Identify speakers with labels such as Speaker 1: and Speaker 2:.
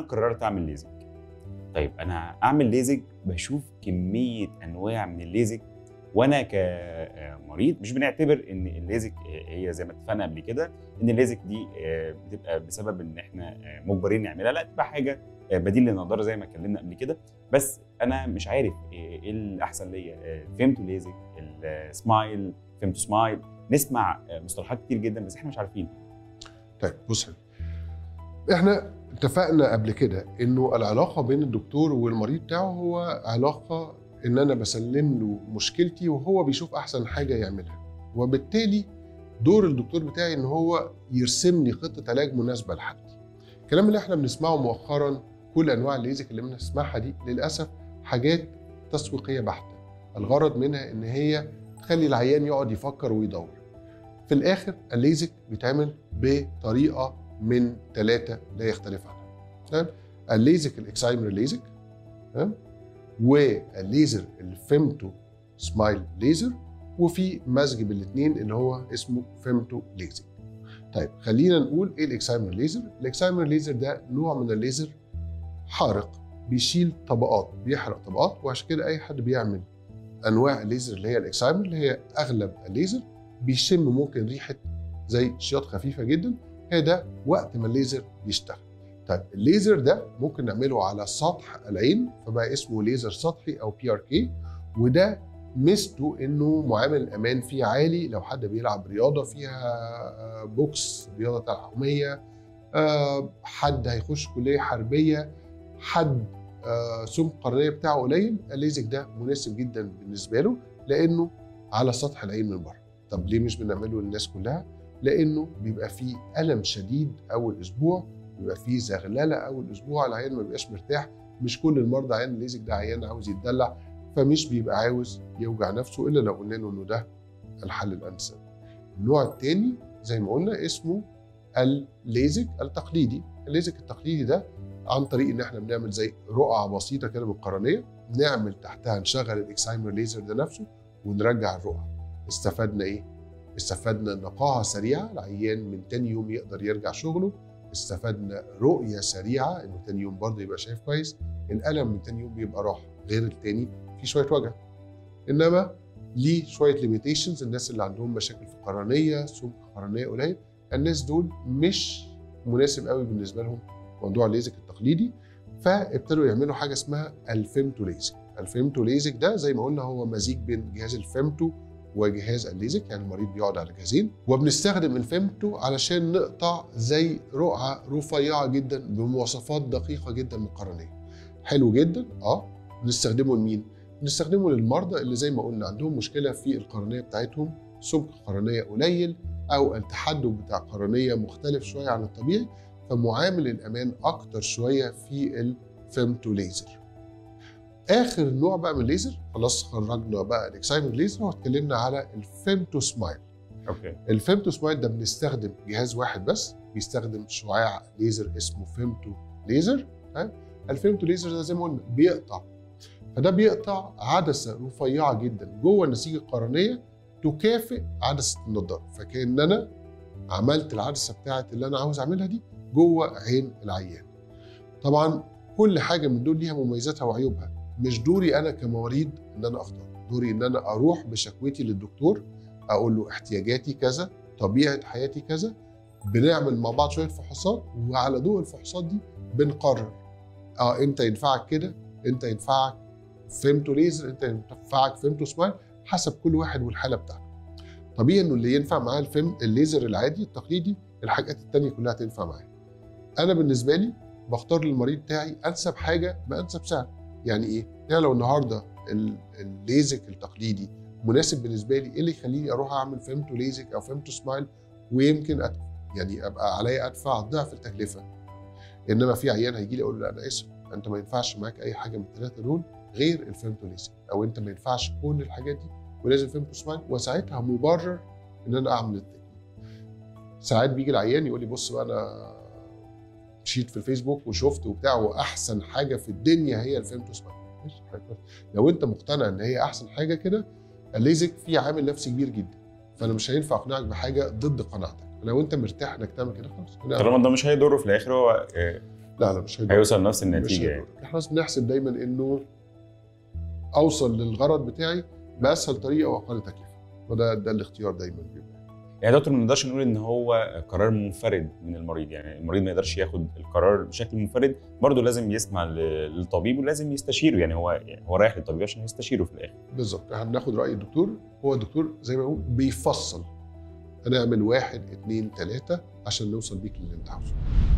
Speaker 1: قررت اعمل ليزك طيب انا اعمل ليزك بشوف كميه انواع من الليزك وانا كمريض مش بنعتبر ان الليزك هي زي ما اتفقنا قبل كده ان الليزك دي آه، بتبقى بسبب ان احنا آه، مجبرين نعملها لا تبقى حاجه آه، بديل للنضاره زي ما اتكلمنا قبل كده بس انا مش عارف ايه الاحسن ليا آه، فهمتوا ليزك السمايل فهمتوا سمايل نسمع آه، مصطلحات كتير جدا بس احنا مش عارفين
Speaker 2: طيب بص هنا. احنا اتفقنا قبل كده انه العلاقه بين الدكتور والمريض بتاعه هو علاقه ان انا بسلم له مشكلتي وهو بيشوف احسن حاجه يعملها وبالتالي دور الدكتور بتاعي ان هو يرسم لي خطه علاج مناسبه لحالتي الكلام اللي احنا بنسمعه مؤخرا كل انواع الليزك اللي بنسمعها دي للاسف حاجات تسويقيه بحته الغرض منها ان هي تخلي العيان يقعد يفكر ويدور في الاخر الليزك بيتعمل بطريقه من ثلاثه لا يختلف عنها تمام الليزك الاكسايمر ليزك تمام والليزر الفيمتو سمايل ليزر وفي مزج بالاثنين اللي هو اسمه فيمتو ليزر طيب خلينا نقول ايه الاكسايمر ليزر الاكسايمر ليزر ده نوع من الليزر حارق بيشيل طبقات بيحرق طبقات وعشان كده اي حد بيعمل انواع الليزر اللي هي الاكسايمر اللي هي اغلب الليزر بيشم ممكن ريحه زي شياط خفيفه جدا هي ده وقت ما الليزر بيشتغل طيب الليزر ده ممكن نعمله على سطح العين فبقى اسمه ليزر سطحي او بي ار كي وده ميزته انه معامل الامان فيه عالي لو حد بيلعب رياضه فيها بوكس رياضه تلعوميه حد هيخش كليه حربيه حد سمك القرنيه بتاعه قليل الليزك ده مناسب جدا بالنسبه له لانه على سطح العين من بره طب ليه مش بنعمله للناس كلها لانه بيبقى فيه الم شديد اول اسبوع بيبقى فيه زغلله اول اسبوع العيان ما بيبقاش مرتاح مش كل المرضى عيان الليزك ده عيان عاوز يتدلع فمش بيبقى عاوز يوجع نفسه الا لو قلنا له انه ده الحل الانسب. النوع الثاني زي ما قلنا اسمه الليزك التقليدي، الليزك التقليدي ده عن طريق ان احنا بنعمل زي رقعه بسيطه كده من القرنيه نعمل تحتها نشغل الاكسايمر ليزر ده نفسه ونرجع الرقعه. استفدنا ايه؟ استفدنا نقاهه سريعه العيان من تاني يوم يقدر يرجع شغله استفدنا رؤيه سريعه انه تاني يوم برضه يبقى شايف كويس الالم من تاني يوم بيبقى راح غير التاني في شويه وجع انما ليه شويه ليميتيشنز الناس اللي عندهم مشاكل في القرنيه سمك القرنيه قليل الناس دول مش مناسب قوي بالنسبه لهم موضوع الليزك التقليدي فابتدوا يعملوا حاجه اسمها الفيمتو ليزك الفيمتو ليزك ده زي ما قلنا هو مزيج بين جهاز الفيمتو وجهاز الليزك يعني المريض بيقعد على جهازين وبنستخدم الفيمتو علشان نقطع زي رقعه رفيعه جدا بمواصفات دقيقه جدا من القرنيه حلو جدا اه بنستخدمه لمين؟ بنستخدمه للمرضى اللي زي ما قلنا عندهم مشكله في القرنيه بتاعتهم سمك القرنيه قليل او التحدث بتاع القرنيه مختلف شويه عن الطبيعي فمعامل الامان اكتر شويه في الفيمتو ليزر. اخر نوع بقى من الليزر خلاص خرجنا بقى الاكسايمر ليزر واتكلمنا على الفيمتو سمايل.
Speaker 1: اوكي
Speaker 2: الفيمتو سمايل ده بنستخدم جهاز واحد بس بيستخدم شعاع ليزر اسمه فيمتو ليزر الفيمتو ليزر ده زي ما قلنا بيقطع فده بيقطع عدسه رفيعه جدا جوه النسيج القرنيه تكافئ عدسه النضاره فكان انا عملت العدسه بتاعت اللي انا عاوز اعملها دي جوه عين العيان طبعا كل حاجه من دول ليها مميزاتها وعيوبها مش دوري انا كمريض ان انا اختار دوري ان انا اروح بشكوتي للدكتور اقول له احتياجاتي كذا طبيعه حياتي كذا بنعمل مع بعض شويه فحوصات وعلى ضوء الفحوصات دي بنقرر اه انت ينفعك كده انت ينفعك فيمتو ليزر انت ينفعك فيمتو سمايل حسب كل واحد والحاله بتاعته طبيعي انه اللي ينفع معاه الفيم الليزر العادي التقليدي الحاجات التانية كلها تنفع معاه انا بالنسبه لي بختار للمريض بتاعي انسب حاجه بانسب سعر يعني ايه يعني لو النهارده الليزك التقليدي مناسب بالنسبه لي ايه اللي يخليني اروح اعمل فيمتو ليزك او فيمتو سمايل ويمكن أت... يعني ابقى عليا ادفع ضعف التكلفه انما في عيان هيجي لي اقول له لا انا اسف انت ما ينفعش معاك اي حاجه من الثلاثه دول غير الفيمتو ليزك او انت ما ينفعش كل الحاجات دي ولازم فيمتو سمايل وساعتها مبرر ان انا اعمل التكنيك ساعات بيجي العيان يقول لي بص بقى انا مشيت في الفيسبوك وشفت وبتاع واحسن حاجه في الدنيا هي الفيمتو سمايل ماشي لو انت مقتنع ان هي احسن حاجه كده الليزك فيه عامل نفسي كبير جدا فانا مش هينفع اقنعك بحاجه ضد قناعتك لو انت مرتاح انك تعمل كده خلاص
Speaker 1: طالما ده مش هيضره في الاخر هو آه،
Speaker 2: لا لا مش هيضر
Speaker 1: هيوصل نفس
Speaker 2: مش
Speaker 1: النتيجه يعني
Speaker 2: هيضر. احنا بنحسب دايما انه اوصل للغرض بتاعي باسهل طريقه واقل تكلفه وده ده الاختيار دايما بيبقى
Speaker 1: يعني يا دكتور ما نقدرش نقول ان هو قرار منفرد من المريض يعني المريض ما يقدرش ياخد القرار بشكل منفرد برضه لازم يسمع ل- للطبيب ولازم يستشيره يعني هو يعني هو رايح للطبيب عشان يستشيره في الاخر
Speaker 2: بالظبط احنا بناخد راي الدكتور هو الدكتور زي ما بقول بيفصل هنعمل واحد اتنين تلاته عشان نوصل بيك للي انت عاوزه